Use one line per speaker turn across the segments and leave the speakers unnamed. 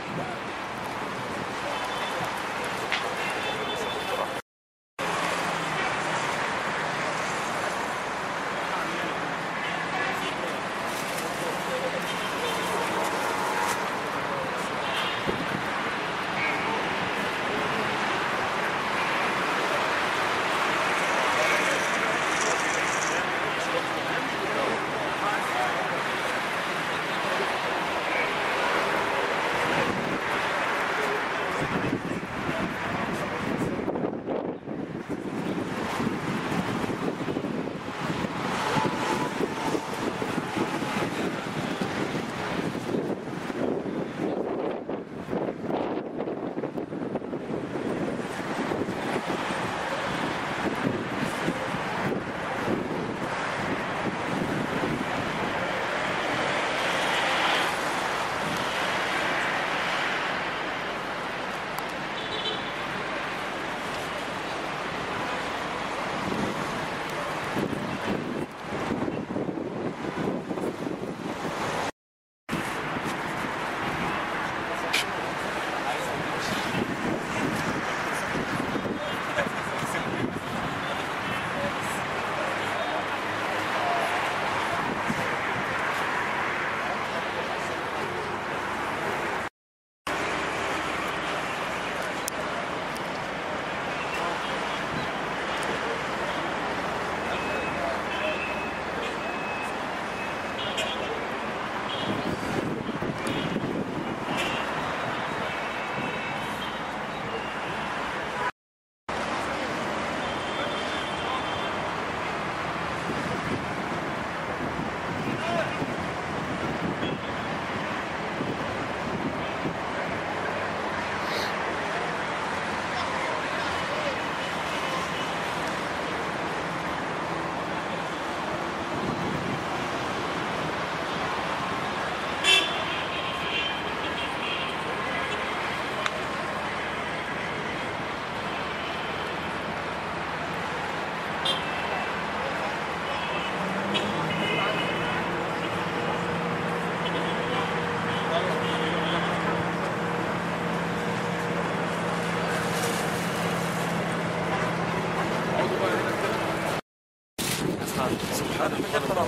سبحان الله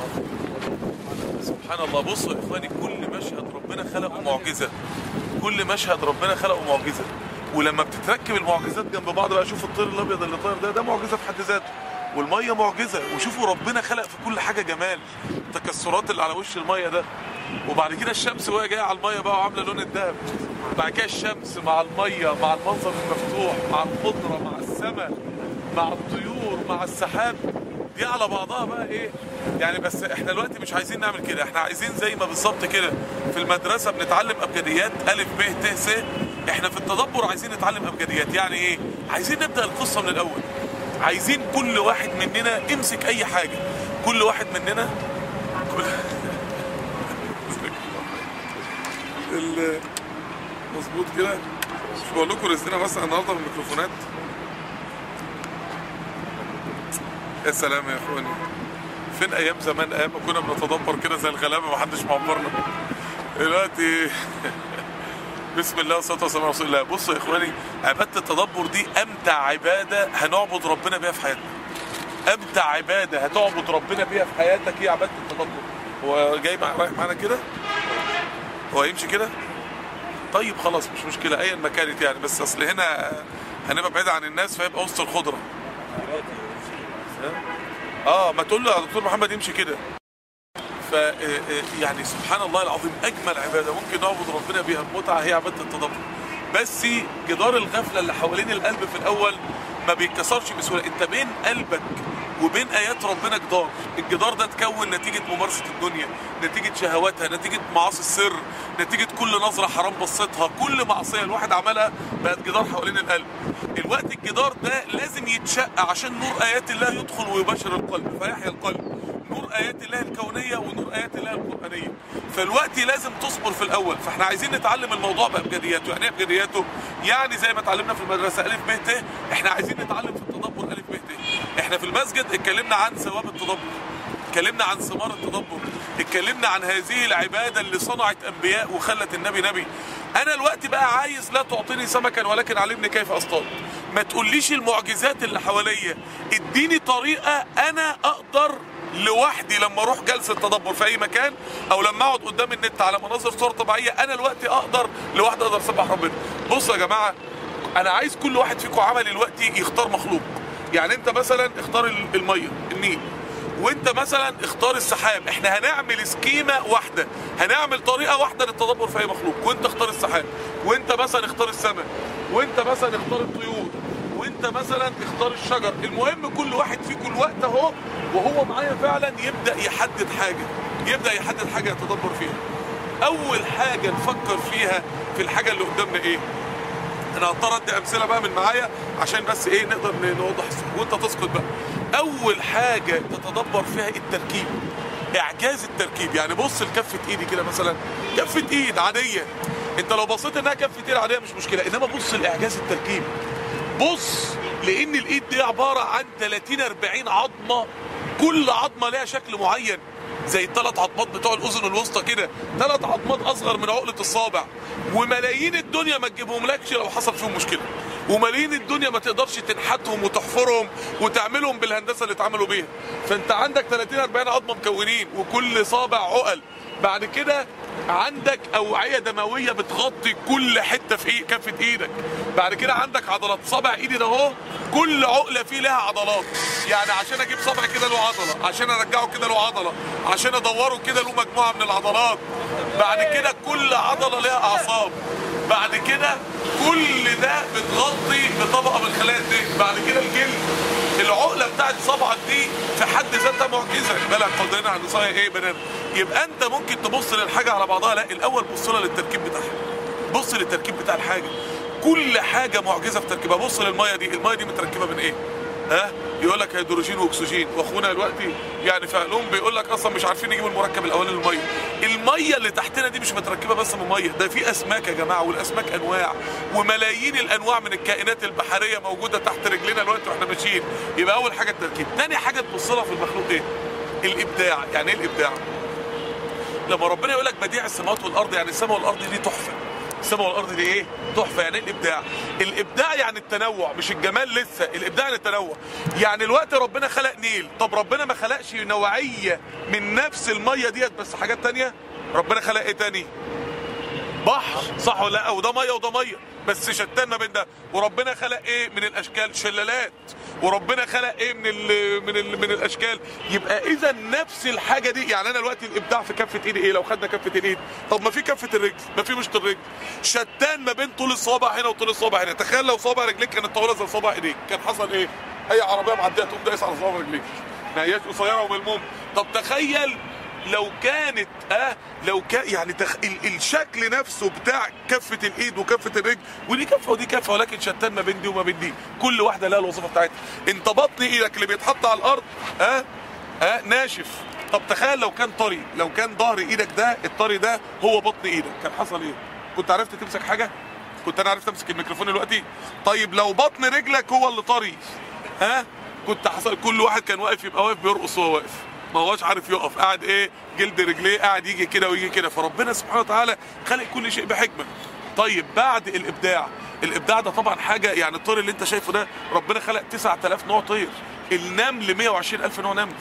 سبحان الله بصوا يا اخواني كل مشهد ربنا خلقه معجزه كل مشهد ربنا خلقه معجزه ولما بتتركب المعجزات جنب بعض بقى شوف الطير الابيض اللي طاير ده ده معجزه في حد ذاته والميه معجزه وشوفوا ربنا خلق في كل حاجه جمال التكسرات اللي على وش الميه ده وبعد كده الشمس وهي جايه على الميه بقى وعامله لون الذهب بعد كده الشمس مع الميه مع المنظر المفتوح مع الخضره مع السماء مع الطيور مع السحاب دي على بعضها بقى ايه يعني بس احنا دلوقتي مش عايزين نعمل كده احنا عايزين زي ما بالظبط كده في المدرسه بنتعلم ابجديات الف ب ت س احنا في التدبر عايزين نتعلم ابجديات يعني ايه عايزين نبدا القصه من الاول عايزين كل واحد مننا امسك اي حاجه كل واحد مننا كل ال- مظبوط كده مش بقول لكم رزقنا مثلا النهارده بالميكروفونات يا سلام يا اخواني فين ايام زمان ايام ما كنا بنتدبر كده زي الغلابه ما حدش معبرنا دلوقتي بسم الله والصلاه والسلام على رسول الله بصوا يا اخواني عباده التدبر دي امتع عباده هنعبد ربنا بيها في حياتنا امتع عباده هتعبد ربنا بيها في حياتك هي عباده التدبر هو جاي مع رايح معانا كده هو يمشي كده طيب خلاص مش مشكله ايا ما كانت يعني بس اصل هنا هنبقى بعيد عن الناس فيبقى وسط الخضره اه ما تقول له يا دكتور محمد يمشي كده ف يعني سبحان الله العظيم اجمل عباده ممكن نعبد ربنا بيها بمتعه هي عباده التدبر بس جدار الغفله اللي حوالين القلب في الاول ما بيتكسرش بسهوله انت بين قلبك وبين ايات ربنا جدار الجدار ده اتكون نتيجه ممارسه الدنيا نتيجه شهواتها نتيجه معاصي السر نتيجه كل نظره حرام بصيتها كل معصيه الواحد عملها بقت جدار حوالين القلب الوقت الجدار ده لازم يتشق عشان نور ايات الله يدخل ويباشر القلب فيحيا القلب نور ايات الله الكونيه ونور ايات الله القرانيه فالوقت لازم تصبر في الاول فاحنا عايزين نتعلم الموضوع بابجدياته يعني ايه ابجدياته يعني زي ما اتعلمنا في المدرسه الف ب ت احنا عايزين نتعلم في التدبر الف ب ت احنا في المسجد اتكلمنا عن ثواب التدبر اتكلمنا عن ثمار التدبر اتكلمنا عن هذه العباده اللي صنعت انبياء وخلت النبي نبي انا الوقت بقى عايز لا تعطيني سمكا ولكن علمني كيف اصطاد ما تقوليش المعجزات اللي حواليا اديني طريقه انا اقدر لوحدي لما اروح جلسه تدبر في اي مكان او لما اقعد قدام النت على مناظر صور طبيعيه انا الوقت اقدر لوحدي اقدر اسبح ربنا بصوا يا جماعه انا عايز كل واحد فيكم عمل الوقت يختار مخلوق يعني انت مثلا اختار ال- الميه النيل وانت مثلا اختار السحاب احنا هنعمل سكيمة واحدة هنعمل طريقة واحدة للتدبر في اي مخلوق وانت اختار السحاب وانت مثلا اختار السماء وانت مثلا اختار الطيور وانت مثلا اختار الشجر المهم كل واحد فيكم الوقت اهو وهو معايا فعلا يبدأ يحدد حاجة يبدأ يحدد حاجة يتدبر فيها اول حاجة نفكر فيها في الحاجة اللي قدامنا ايه انا هضطر ادي امثله بقى من معايا عشان بس ايه نقدر ن- نوضح الصورة. وانت تسكت بقى اول حاجه تتدبر فيها التركيب اعجاز التركيب يعني بص لكفه ايدي كده مثلا كفه ايد عاديه انت لو بصيت انها كفه ايد عاديه مش مشكله انما بص لاعجاز التركيب بص لان الايد دي عباره عن 30 40 عظمه كل عظمه لها شكل معين زي الثلاث عظمات بتوع الاذن الوسطى كده ثلاث عظمات اصغر من عقله الصابع وملايين الدنيا ما تجيبهم لكش لو حصل فيهم مشكله وملايين الدنيا ما تقدرش تنحتهم وتحفرهم وتعملهم بالهندسه اللي اتعملوا بيها فانت عندك 30 40 عظمه مكونين وكل صابع عقل بعد كده عندك اوعيه دمويه بتغطي كل حته في إيه كفه ايدك بعد كده عندك عضلات صابع ايدي ده اهو كل عقله فيه لها عضلات يعني عشان اجيب صابع كده له عضله عشان ارجعه كده له عضله عشان ادوره كده له مجموعه من العضلات بعد كده كل عضله لها اعصاب بعد كده كل ده بتغطي بطبقه من خلايا الدهن بعد كده الجلد العقله بتاعت صبعك دي في حد ذاتها معجزه بالك قدرنا على نصايا ايه بنات يبقى انت ممكن تبص للحاجه على بعضها لا الاول بص لها للتركيب بتاعها بص للتركيب بتاع الحاجه كل حاجه معجزه في تركيبها بص للميه دي الميه دي متركبه من ايه ها يقول لك هيدروجين واكسجين واخونا دلوقتي يعني في علوم بيقول لك اصلا مش عارفين نجيب المركب الاولاني للميه الميه اللي تحتنا دي مش متركبه بس من ميه ده في اسماك يا جماعه والاسماك انواع وملايين الانواع من الكائنات البحريه موجوده تحت رجلنا دلوقتي واحنا ماشيين يبقى اول حاجه التركيب تاني حاجه تبص لها في المخلوق ايه الابداع يعني ايه الابداع لما ربنا يقول لك بديع السماوات والارض يعني السماء والارض دي تحفه السماء والارض دي ايه تحفه يعني ايه الابداع الابداع يعني التنوع مش الجمال لسه الابداع يعني التنوع يعني الوقت ربنا خلق نيل طب ربنا ما خلقش نوعيه من نفس الميه ديت بس حاجات تانية ربنا خلق ايه تاني بحر صح ولا لا وده ميه وده ميه بس شتان ما بين ده وربنا خلق ايه من الاشكال شلالات وربنا خلق ايه من ال من ال من الاشكال يبقى اذا نفس الحاجه دي يعني انا دلوقتي الابداع في كفه ايدي ايه لو خدنا كفه الايد طب ما في كفه الرجل ما في مشط الرجل شتان ما بين طول الصابع هنا وطول الصابع هنا تخيل لو صابع رجليك كانت طويله زي صابع ايديك كان حصل ايه اي عربيه معديه تقوم دايس على صابع رجليك ما هياش قصيره وملموم طب تخيل لو كانت اه لو كان يعني تخ... ال... الشكل نفسه بتاع كفه الايد وكفه الرجل ودي كفه ودي كفه ولكن شتان ما بين دي وما بين دي كل واحده لها الوظيفه بتاعتها انت بطن ايدك اللي بيتحط على الارض اه اه ناشف طب تخيل لو كان طري لو كان ظهر ايدك ده الطري ده هو بطن ايدك كان حصل ايه كنت عرفت تمسك حاجه كنت انا عرفت امسك الميكروفون دلوقتي طيب لو بطن رجلك هو اللي طري ها كنت حصل كل واحد كان واقف يبقى واقف بيرقص وهو واقف ما هوش عارف يقف قاعد ايه جلد رجليه قاعد يجي كده ويجي كده فربنا سبحانه وتعالى خلق كل شيء بحكمه طيب بعد الابداع الابداع ده طبعا حاجه يعني الطير اللي انت شايفه ده ربنا خلق 9000 نوع طير النمل 120000 نوع نمل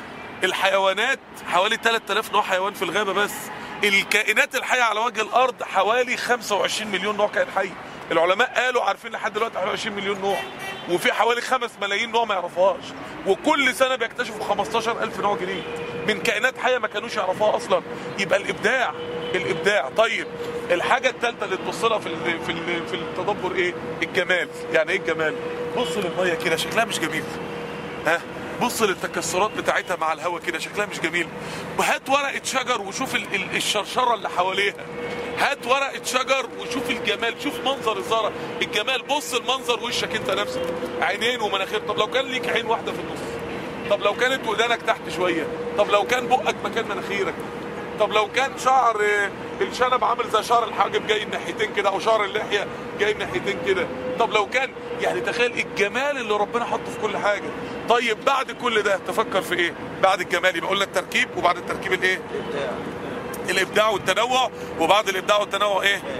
الحيوانات حوالي 3000 نوع حيوان في الغابه بس الكائنات الحيه على وجه الارض حوالي 25 مليون نوع كائن حي العلماء قالوا عارفين لحد دلوقتي حوالي 20 مليون نوع وفي حوالي 5 ملايين نوع ما يعرفوهاش وكل سنه بيكتشفوا 15000 نوع جديد من كائنات حيه ما كانوش يعرفوها اصلا يبقى الابداع الابداع طيب الحاجه الثالثه اللي تبص لها في ال في ال في التدبر ايه الجمال يعني ايه الجمال بص للميه كده شكلها مش جميل ها بص للتكسرات بتاعتها مع الهواء كده شكلها مش جميل وهات ورقه شجر وشوف ال- ال- الشرشره اللي حواليها هات ورقه شجر وشوف الجمال شوف منظر الزهره الجمال بص المنظر وشك انت نفسك عينين ومناخير طب لو كان ليك عين واحده في النص طب لو كانت ودانك تحت شويه طب لو كان بقك مكان مناخيرك طب لو كان شعر آه، الشنب عامل زي شعر الحاجب جاي الناحيتين كده او شعر اللحيه جاي الناحيتين كده طب لو كان يعني تخيل الجمال اللي ربنا حطه في كل حاجه طيب بعد كل ده تفكر في ايه بعد الجمال يبقى قلنا التركيب وبعد التركيب الايه الابداع والتنوع وبعد الابداع والتنوع ايه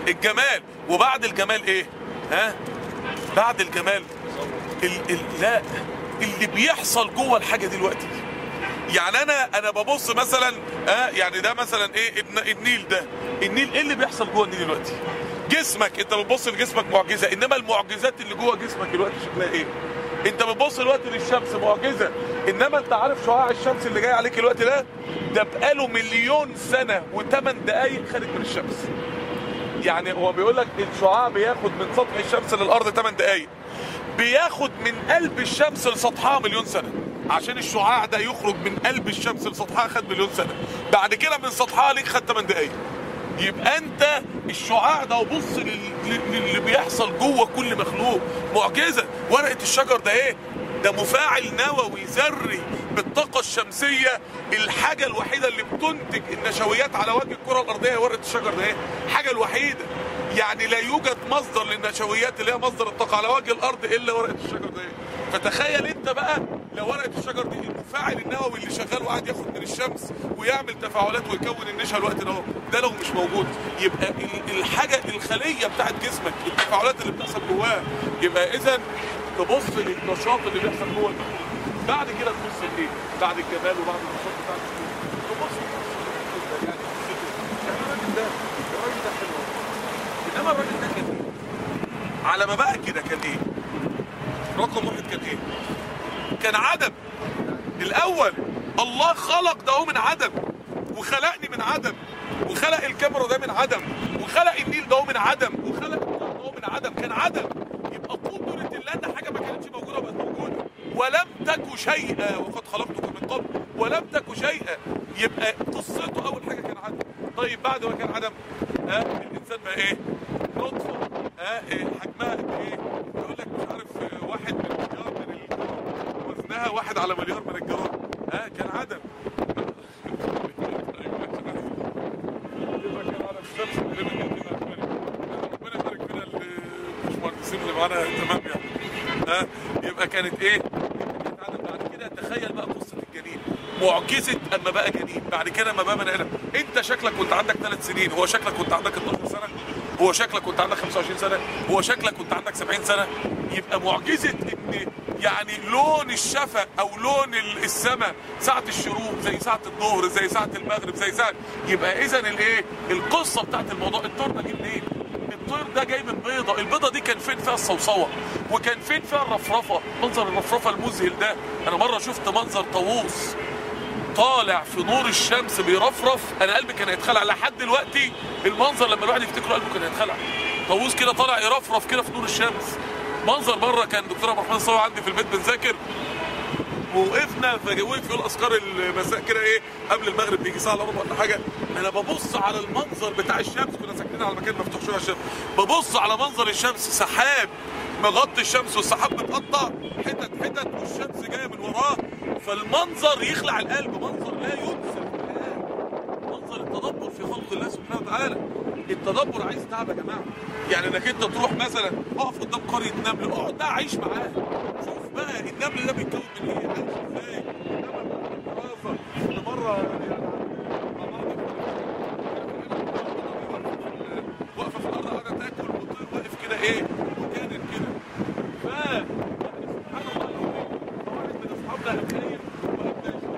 الجمال وبعد الجمال ايه ها بعد الجمال ال ال لا اللي بيحصل جوه الحاجه دلوقتي يعني انا انا ببص مثلا اه يعني ده مثلا ايه الن- النيل ده النيل ايه اللي بيحصل جوه النيل دلوقتي جسمك انت بتبص لجسمك معجزه انما المعجزات اللي جوه جسمك دلوقتي شكلها ايه انت بتبص دلوقتي للشمس معجزه انما انت عارف شعاع الشمس اللي جاي عليك الوقت ده ده بقاله مليون سنه وثمان دقايق خارج من الشمس يعني هو بيقول لك الشعاع بياخد من سطح الشمس للارض 8 دقايق بياخد من قلب الشمس لسطحها مليون سنه عشان الشعاع ده يخرج من قلب الشمس لسطحها خد مليون سنه بعد كده من سطحها ليك خد 8 دقايق يبقى انت الشعاع ده وبص لل- لل- للي بيحصل جوه كل مخلوق معجزه ورقه الشجر ده ايه ده مفاعل نووي ذري بالطاقه الشمسيه الحاجه الوحيده اللي بتنتج النشويات على وجه الكره الارضيه هي ورقه الشجر ده ايه الحاجه الوحيده يعني لا يوجد مصدر للنشويات اللي هي مصدر الطاقه على وجه الارض الا ورقه الشجر ده ايه فتخيل انت بقى لو ورقه الشجر دي المفاعل النووي اللي شغال وقاعد ياخد من الشمس ويعمل تفاعلات ويكون النشا الوقت ده اهو ده لو مش موجود يبقى ال- الحاجه الخليه بتاعت جسمك التفاعلات اللي بتحصل جواها يبقى اذا تبص للنشاط اللي بيحصل جوه الجسم. بعد كده تبص لايه؟ بعد الجمال وبعد النشاط بتاع الجسم تبص للنشاط يعني يعني الراجل ده الراجل ده حلو انما الراجل ده كان ايه؟ على ما بقى كده كان ايه؟ رقم واحد كان ايه؟ كان عدم الاول الله خلق ده هو من عدم وخلقني من عدم وخلق الكاميرا ده من عدم وخلق النيل ده هو من عدم وخلق النار ده هو من عدم كان عدم يبقى قدرة الله ان حاجه ما كانتش موجوده بقت موجوده ولم تك شيئا وقد خلقتكم من قبل ولم تك شيئا يبقى قصته اول حاجه كان عدم طيب بعد ما كان عدم ها الانسان بقى ايه نطفه ها إيه حجمها قد ايه يقول لك مش عارف آه، واحد من مليار من الجرام وزنها واحد على مليار من الجرام ها كان عدم ربنا يبارك فينا المهندسين اللي معانا تمام يعني ها يبقى كانت ايه؟ كانت عدم بعد كده تخيل بقى قصه الجنين معجزه اما بقى جنين بعد كده اما بقى بني ادم انت شكلك كنت عندك ثلاث سنين هو شكلك كنت عندك 12 سنه هو شكلك كنت عندك 25 سنه هو شكلك كنت عندك 70 سنه يبقى معجزه ان يعني لون الشفق او لون ال- السماء ساعه الشروق زي ساعه الظهر زي ساعه المغرب زي ساعه يبقى اذا الايه القصه بتاعت الموضوع الطير ده جه منين الطير ده جاي من بيضه البيضه دي كان فين فيها الصوصوه وكان فين فيها الرفرفه منظر الرفرفه المذهل ده انا مره شفت منظر طاووس طالع في نور الشمس بيرفرف انا قلبي كان هيتخلع لحد دلوقتي المنظر لما الواحد يفتكره قلبه كان هيتخلع طاووس كده طالع يرفرف كده في نور الشمس منظر مره كان دكتور عبد الرحمن صاوي عندي في البيت بنذاكر ووقفنا فوقف يقول اذكار المساء كده ايه قبل المغرب بيجي ساعه الا ربع ولا حاجه انا ببص على المنظر بتاع الشمس كنا ساكنين على مكان مفتوح شويه الشمس ببص على منظر الشمس سحاب مغطي الشمس والسحاب متقطع حتت حتت والشمس جايه من وراه فالمنظر يخلع القلب منظر لا ينسى في الحياه منظر التدبر في خلق الله سبحانه وتعالى التدبر عايز تعب يا جماعه يعني انك انت تروح مثلا اقف قدام قريه نمل اقعد بقى عيش معاه شوف بقى النمل ده بيتكون من ايه عايش ازاي نمل دراسه كل مره يعني مع بعض واقفه في الارض قاعده تاكل والطير واقف كده ايه وكانت كده ف يعني سبحان الله العظيم واحد من اصحابنا قام نايم وقام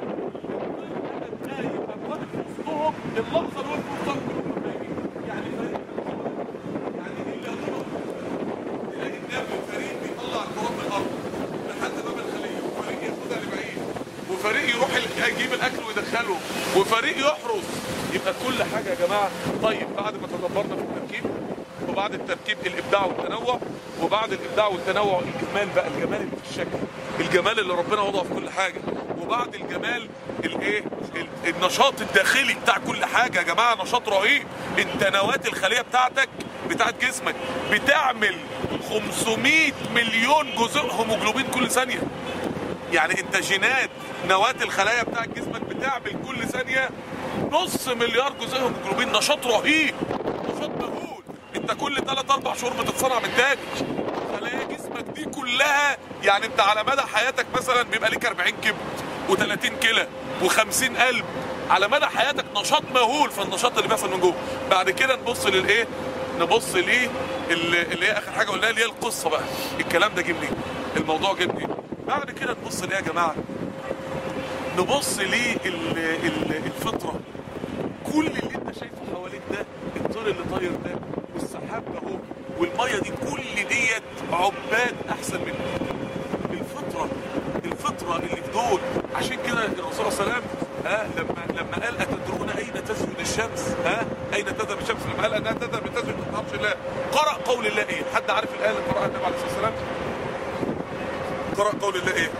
نايم الطير قام نايم قام واقف في وسطهم اللحظه اللي واقف في وسطهم كلهم نايمين يعني ايه يعني ايه اللي هو تلاقي النمل فريق بيطلع التراب من الارض لحد باب الخليه وفريق ياخدها لبعيد وفريق يروح ال- يجيب الاكل ويدخله وفريق يحرس يبقى كل حاجه يا جماعه طيب بعد ما تدبرنا في التركيب وبعد التركيب الابداع والتنوع وبعد الابداع والتنوع الجمال بقى الجمال اللي في الشكل الجمال اللي ربنا وضعه في كل حاجه وبعد الجمال الايه ال- النشاط الداخلي بتاع كل حاجه يا جماعه نشاط رهيب انت نواه الخليه بتاعتك بتاعت جسمك بتعمل 500 مليون جزء هيموجلوبين كل ثانيه يعني انت جينات نواة الخلايا بتاعت جسمك بتعمل كل ثانية نص مليار جزء هيموجلوبين نشاط رهيب نشاط مهول انت كل 3 4 شهور بتتصنع من تاني خلايا جسمك دي كلها يعني انت على مدى حياتك مثلا بيبقى ليك 40 كبد و30 كلى و50 قلب على مدى حياتك نشاط مهول في النشاط اللي بيحصل من جوه بعد كده نبص للايه نبص ليه اللي اللي هي اخر حاجه قلناها اللي هي القصه بقى الكلام ده جه منين الموضوع جه منين بعد كده نبص ليه يا جماعه نبص ليه ال- ال- الفطره كل اللي انت شايفه حواليك ده الطير اللي طاير ده والسحاب ده اهو والميه دي كل ديت عباد احسن منك الفطره الفطره اللي في دول عشان كده الرسول صلى الله عليه وسلم ها لما لما قال اتدرون اين تسجد الشمس ها اين تذهب الشمس لما قال انها تذهب تسجد تحت عرش الله قرأ قول الله ايه حد عارف الايه اللي قرأها النبي عليه الصلاه والسلام قرأ قول الله ايه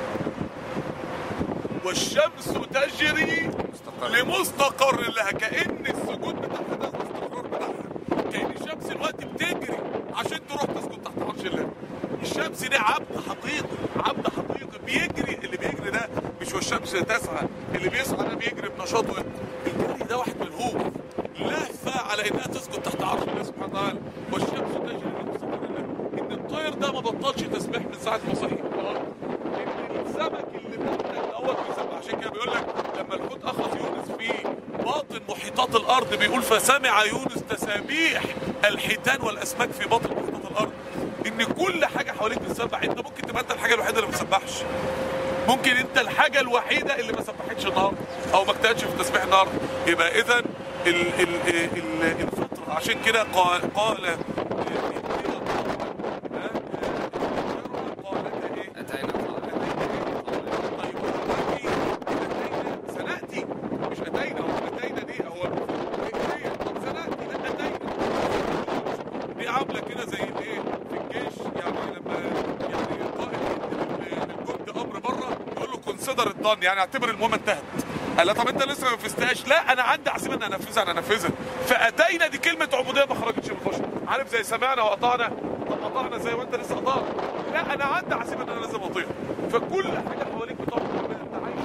والشمس تجري لمستقر لها كأن السجود بتاعها ده الاستقرار بتاعها كأن الشمس الوقت بتجري عشان تروح تسجد تحت عرش الله الشمس دي عبد حقيقي عبد حقيقي بيجري اللي بيجري ده مش هو الشمس تسعى اللي بيسعى ده بيجري بنشاط الجري ده واحد منهوم لهفة على انها تسجد تحت عرش الله سبحانه وتعالى والشمس تجري لمستقر لها ان الطير ده ما بطلش تسبيح من ساعه ما صحي ان السمك اللي بيقول دوت بيسبح عشان كده بيقول لك لما الحوت اخذ يونس في باطن محيطات الارض بيقول فسمع يونس تسابيح الحيتان والاسماك في باطن محيطات الارض ان كل حاجه حواليك بتسبح انت ممكن تبقى انت الحاجه الوحيده اللي ما بتسبحش ممكن انت الحاجه الوحيده اللي ما سبحتش النهارده او ما اجتهدتش في تسبيح النهارده يبقى اذا ال ال ال الفطره عشان كده قال قال قالت ايه
أتينا طالب
طيب أتينا سنأتي مش أتينا هو أتينا دي هو هي طب سنأتي لا أتينا دي عاملة كده زي الإيه في الجيش يعني لما يعني قائد الجند أمر بره يقول له كونسيدر الضن يعني اعتبر المهمة انتهت قال له طب انت لسه ما نفذتهاش لا انا عندي عزيمه ان انفذها انا انفذها فاتينا دي كلمه عبوديه ما خرجتش من الخشب عارف زي سمعنا واطعنا طب اطعنا زي وانت لسه اطعت لا انا عندي عزيمه ان انا لازم اطيع فكل حاجه حواليك بتقعد ربنا انت عايش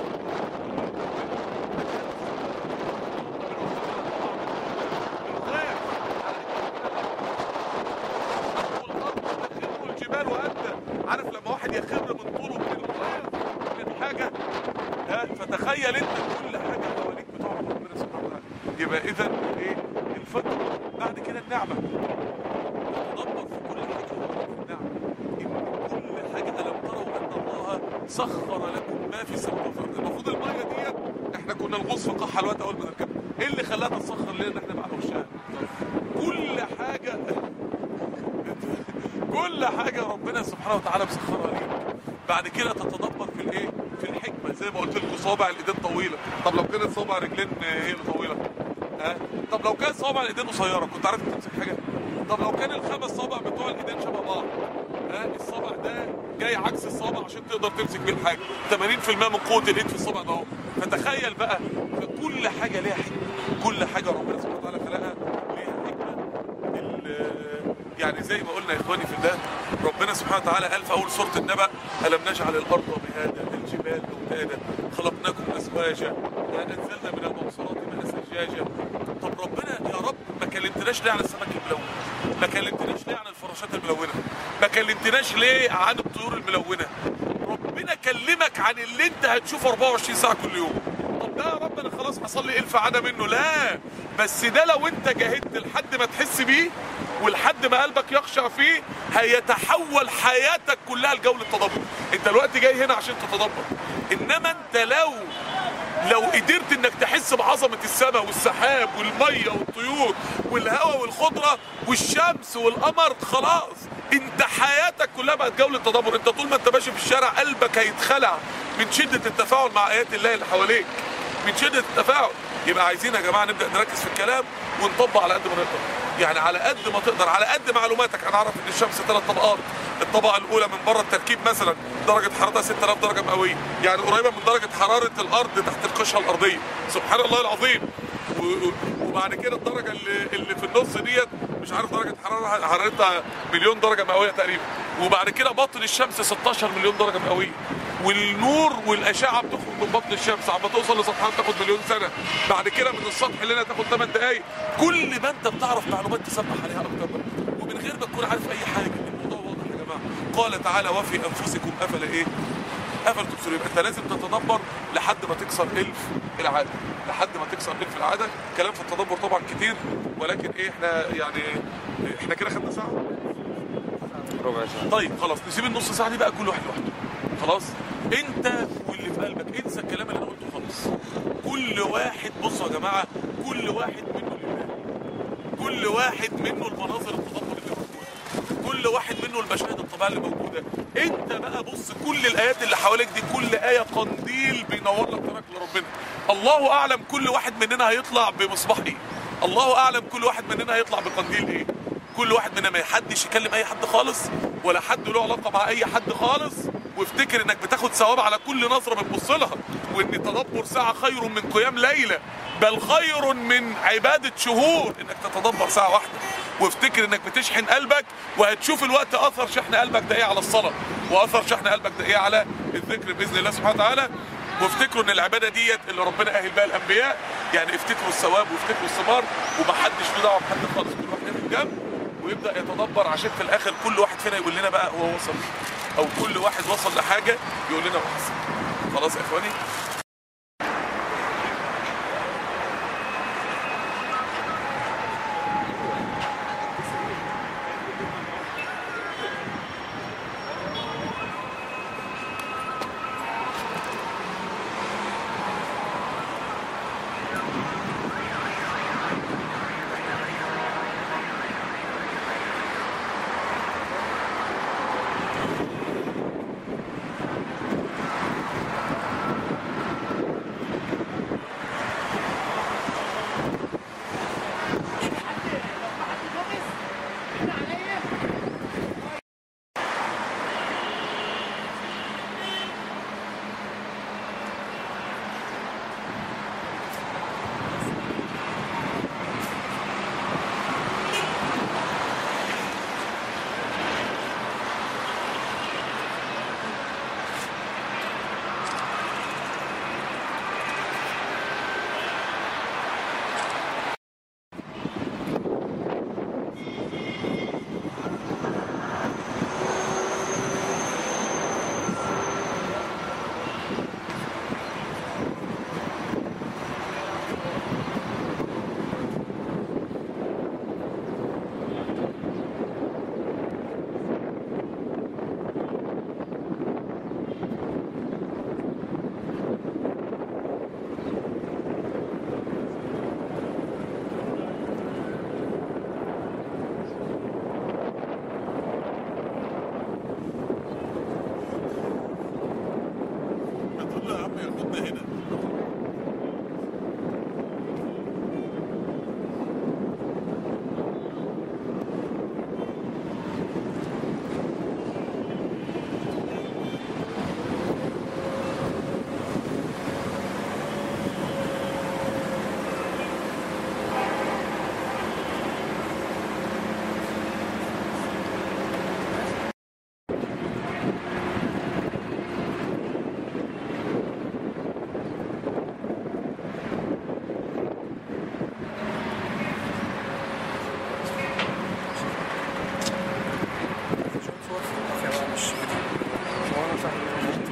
والجبال وأدى عارف لما واحد يخر من طوله من الغاز من حاجة ها فتخيل انت كل حاجة حواليك بتقعد ربنا سبحانه وتعالى يبقى إذا إيه الفطر بعد كده النعمة تدبر في كل حاجة حواليك النعمة إن كل حاجة ألم تروا أن الله سخر لكم ما في السماوات والأرض المفروض المية ديت احنا كنا نغوص في قحة الوقت أول ما نركبها إيه اللي خلاها تسخر لنا إن احنا نبقى على وشها كل حاجة كل حاجة ربنا سبحانه وتعالى مسخرها ليك بعد كده تتدبر في الايه في الحكمة زي ما قلت لكم صوابع الايدين طويلة طب لو كانت صوابع رجلين هي اللي طويلة ها طب لو كان صوابع الايدين قصيرة كنت عارف تمسك حاجة طب لو كان الخمس صوابع بتوع الايدين شبه بعض ها الصابع ده جاي عكس الصابع عشان تقدر تمسك بيه الحاجة 80% من قوة اليد في الصابع ده اهو فتخيل بقى كل حاجة ليها حكمة كل حاجة ربنا سبحانه وتعالى خلقها ليها حكمة ال- يعني زي ما قلنا يا اخواني في الله ربنا سبحانه وتعالى قال في اول سوره النبأ الم نجعل الارض مهادا الجبال اوتادا خلقناكم ازواجا انزلنا من المعصرات ماء ثجاجا طب ربنا يا رب ما كلمتناش ليه عن السمك الملون ما كلمتناش ليه عن الفراشات الملونه ما كلمتناش ليه عن الطيور الملونه ربنا كلمك عن اللي انت هتشوفه 24 ساعه كل يوم طب ده يا رب انا خلاص حصل لي الف عاده منه لا بس ده لو انت جاهدت لحد ما تحس بيه ولحد ما قلبك يخشع فيه هيتحول حياتك كلها لجولة تدبر انت الوقت جاي هنا عشان تتدبر انما انت لو لو قدرت انك تحس بعظمة السماء والسحاب والمية والطيور والهواء والخضرة والشمس والقمر خلاص انت حياتك كلها بقت جولة تدبر انت طول ما انت ماشي في الشارع قلبك هيتخلع من شدة التفاعل مع ايات الله اللي حواليك من شدة التفاعل يبقى عايزين يا جماعة نبدأ نركز في الكلام ونطبق على قد ما نقدر يعني على قد ما تقدر على قد معلوماتك انا اعرف ان الشمس ثلاث طبقات الطبقة الاولى من بره التركيب مثلا درجة حرارتها 6000 درجة مئوية يعني قريبة من درجة حرارة الارض تحت القشرة الارضية سبحان الله العظيم و- و- وبعد كده الدرجة اللي, اللي في النص ديت مش عارف درجة حرارة حرارتها مليون درجة مئوية تقريبا وبعد كده بطن الشمس 16 مليون درجة مئوية والنور والاشعه بتخرج من بطن الشمس عم توصل لسطحها تاخد مليون سنه بعد كده من السطح اللي هنا تاخد 8 دقائق كل ما انت بتعرف معلومات تسبح عليها اكتر بقى. ومن غير ما تكون عارف اي حاجه الموضوع واضح يا جماعه قال تعالى وفي انفسكم افلا ايه افلا تبصرون يبقى انت لازم تتدبر لحد ما تكسر الف العاده لحد ما تكسر الف العاده كلام في التدبر طبعا كتير ولكن ايه احنا يعني احنا كده خدنا ساعه
ربع ساعة
طيب خلاص نسيب النص ساعه دي بقى كل واحد لوحده خلاص انت واللي في قلبك انسى الكلام اللي انا قلته خالص كل واحد بصوا يا جماعه كل واحد منه لله كل واحد منه المناظر التدبر اللي موجوده كل واحد منه المشاهد الطبيعيه اللي موجوده انت بقى بص كل الايات اللي حواليك دي كل ايه قنديل بينور لك طريقك لربنا الله اعلم كل واحد مننا هيطلع بمصباح ايه الله اعلم كل واحد مننا هيطلع بقنديل ايه كل واحد مننا ما حدش يكلم اي حد خالص ولا حد له علاقه مع اي حد خالص وافتكر انك بتاخد ثواب على كل نظره بتبص لها وان تدبر ساعه خير من قيام ليله بل خير من عباده شهور انك تتدبر ساعه واحده وافتكر انك بتشحن قلبك وهتشوف الوقت اثر شحن قلبك ده ايه على الصلاه واثر شحن قلبك ده ايه على الذكر باذن الله سبحانه وتعالى وافتكروا ان العباده ديت اللي ربنا اهل بها الانبياء يعني افتكروا الثواب وافتكروا الثمار ومحدش له دعوه بحد خالص كل واحد ياخد جنب ويبدا يتدبر عشان في الاخر كل واحد فينا يقول لنا بقى هو وصل إيه. او كل واحد وصل لحاجه يقول لنا وصل خلاص يا اخواني بتقول له يا عم ياخدنا هنا
صور في الكافيه بقى مش فيديو هو انا صاحبي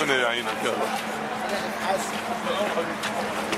ربنا يعينك يا رب
حاسس